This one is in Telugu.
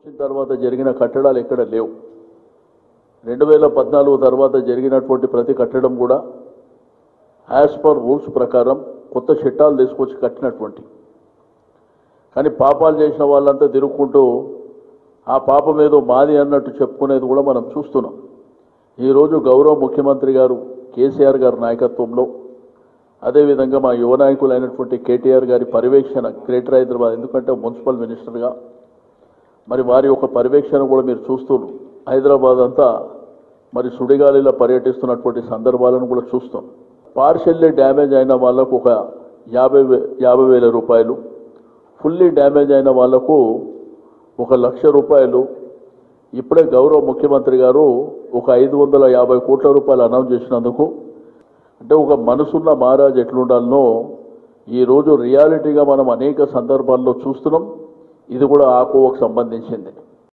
వచ్చిన తర్వాత జరిగిన కట్టడాలు ఎక్కడ లేవు రెండు వేల పద్నాలుగు తర్వాత జరిగినటువంటి ప్రతి కట్టడం కూడా యాజ్ పర్ రూల్స్ ప్రకారం కొత్త చట్టాలు తీసుకొచ్చి కట్టినటువంటి కానీ పాపాలు చేసిన వాళ్ళంతా తిరుక్కుంటూ ఆ పాపం ఏదో మాది అన్నట్టు చెప్పుకునేది కూడా మనం చూస్తున్నాం ఈరోజు గౌరవ ముఖ్యమంత్రి గారు కేసీఆర్ గారి నాయకత్వంలో అదేవిధంగా మా యువ నాయకులైనటువంటి కేటీఆర్ గారి పర్యవేక్షణ గ్రేటర్ హైదరాబాద్ ఎందుకంటే మున్సిపల్ మినిస్టర్గా మరి వారి యొక్క పర్యవేక్షణ కూడా మీరు చూస్తున్నారు హైదరాబాద్ అంతా మరి సుడిగాలిలో పర్యటిస్తున్నటువంటి సందర్భాలను కూడా చూస్తాం పార్షల్లీ డ్యామేజ్ అయిన వాళ్ళకు ఒక యాభై వే యాభై వేల రూపాయలు ఫుల్లీ డ్యామేజ్ అయిన వాళ్లకు ఒక లక్ష రూపాయలు ఇప్పుడే గౌరవ ముఖ్యమంత్రి గారు ఒక ఐదు వందల యాభై కోట్ల రూపాయలు అనౌన్స్ చేసినందుకు అంటే ఒక మనసున్న మహారాజ్ ఎట్లుండాలనో ఈరోజు రియాలిటీగా మనం అనేక సందర్భాల్లో చూస్తున్నాం ఇది కూడా ఆ కోవకు సంబంధించింది